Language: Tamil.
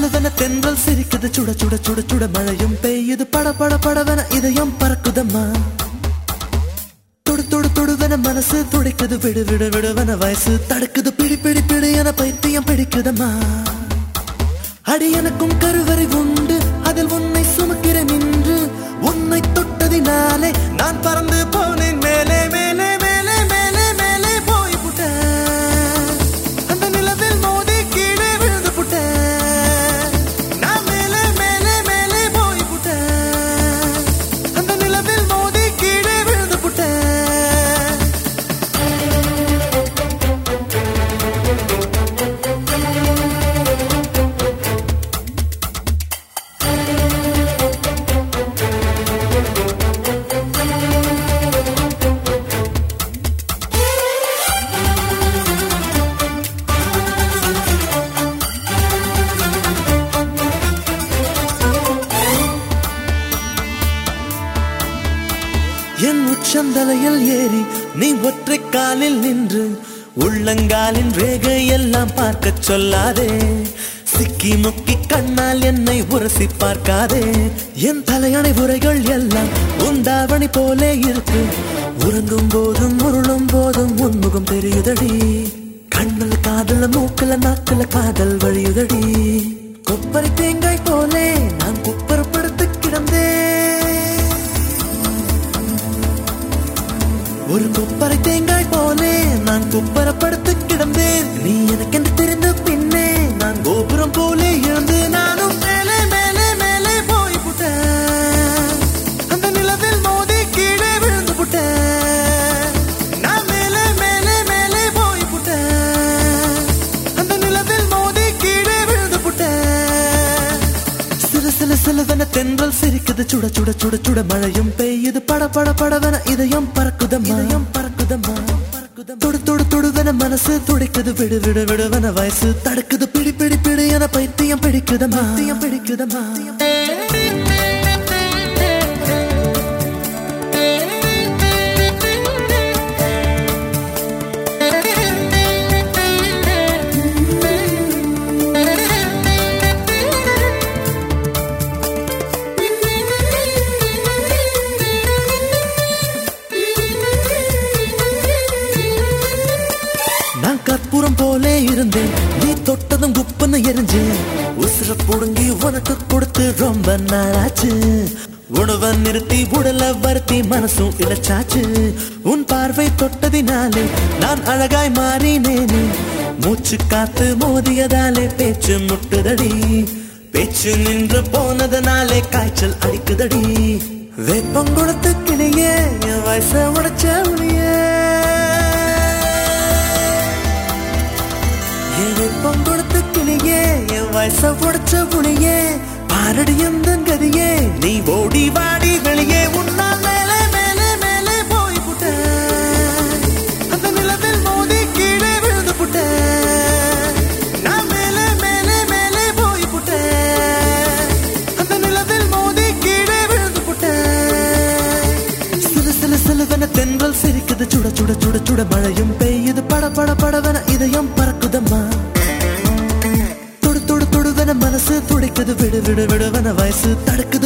சிலுவென தென்றல் சிரிக்குது சுட சுட சுட சுட மழையும் பெய்யுது பட பட படவென இதயம் பறக்குதம்மா தொடு தொடு தொடுவென மனசு துடிக்குது விடு விடு விடுவென வயசு தடுக்குது பிடி பிடி பிடி என பைத்தியம் பிடிக்குதம்மா அடி எனக்கும் கருவறை உண்டு அதில் உன்னை சுமக்கிறேன் நின்று உன்னை தொட்டதினாலே நான் பறந்து போனேன் மேலே மேலே மேலே மேலே மேலே போய் புட்டேன் அந்த நிலவில் மோதி கீழே விழுந்து புட்டேன் நான் மேலே மேலே மேலே போய் புட்டேன் அந்த நிலவில் மோதி கீழே விழுந்து புட்டேன் என் உச்சந்தலையில் ஏறி நீ ஒற்றை காலில் நின்று உள்ளங்காலின் ரேகை எல்லாம் பார்க்கச் சொல்லாதே சிக்கி முக்கி கண்ணால் என்னை உரசி பார்க்காதே என் தலையணை உரைகள் எல்லாம் உண்டாவணி போலே இருக்கு உறங்கும் போதும் உருளும் போதும் உன்முகம் தெரியுதடி கண்ணில் காதல மூக்கல நாக்குல காதல் வழியுதடி கொப்பரை தேங்காய் போலே நான் குப்பரப்படுத்து கிடந்தேன் ஒரு கொப்பரை தேங்காய் போலே நான் குப்பரப்படுத்து கிடந்தேன் நீ எனக்கென்று தெரிந்த பின்னே நான் கோபுரம் போலே எழுந்து நானும் மேலே மேலே மேலே போய் புட்டேன் அந்த நிலவில் மோதி கீழே விழுந்து புட்டேன் நான் மேலே மேலே மேலே போய் புட்டேன் அந்த நிலவில் மோதி கீழே விழுந்து புட்டேன் சில சில சிலவென தென்றல் சிரிக்குது சுட சுட சுட சுட மழையும் பெய்யுது பட பட படவென இதயம் பறக்குதம்மா இதயம் பறக்குதம்மா தொடு தொடு தொடுவென மனசு துடிக்குது விடு விடு விடுவென வயசு தடுக்குது பிடி பிடி பிடி என பைத்தியம் பிடிக்குதம்மா பைத்தியம் பிடிக்குதம்மா நான் கற்பூரம் போலே இருந்தேன் நீ தொட்டதும் குப்புன்னு எரிஞ்சேன் உசுர புடுங்கி உனக்கு கொடுத்து ரொம்ப நாளாச்சு உணவை நிறுத்தி உடல வருத்தி மனசும் இழைச்சாச்சு உன் பார்வை தொட்டதினாலே நான் அழகாய் மாறினேனே மூச்சு காத்து மோதியதாலே பேச்சு முட்டுதடி பேச்சு நின்று போனதனாலே காய்ச்சல் அடிக்குதடி வெப்பம் கொடுத்து கிளியே என் வயச உடைச்ச உளியே என் வெப்பம் கொடுத்து கிளியே என் வயச உடைச்ச புளியே பாரடி எந்த கதியே நீ ஓடி வாடி வெளியே உன்னால் மேலே மேலே மேலே போய் புட்டேன் அந்த நிலவில் மோதி கீழே விழுந்து புட்டேன் நான் மேலே மேலே மேலே போய் புட்டேன் அந்த நிலவில் மோதி கீழே விழுந்து புட்டேன் சில சில சிலுவென தென்றல் சிரிக்குது சுட சுட சுட சுட மழையும் பெய்யுது பட பட படவென இதயம் பறக்குதம்மா தொடு தொடு தொடுவென மனசு துடிக்குது விடு விடு விடுவென வயசு தடுக்குது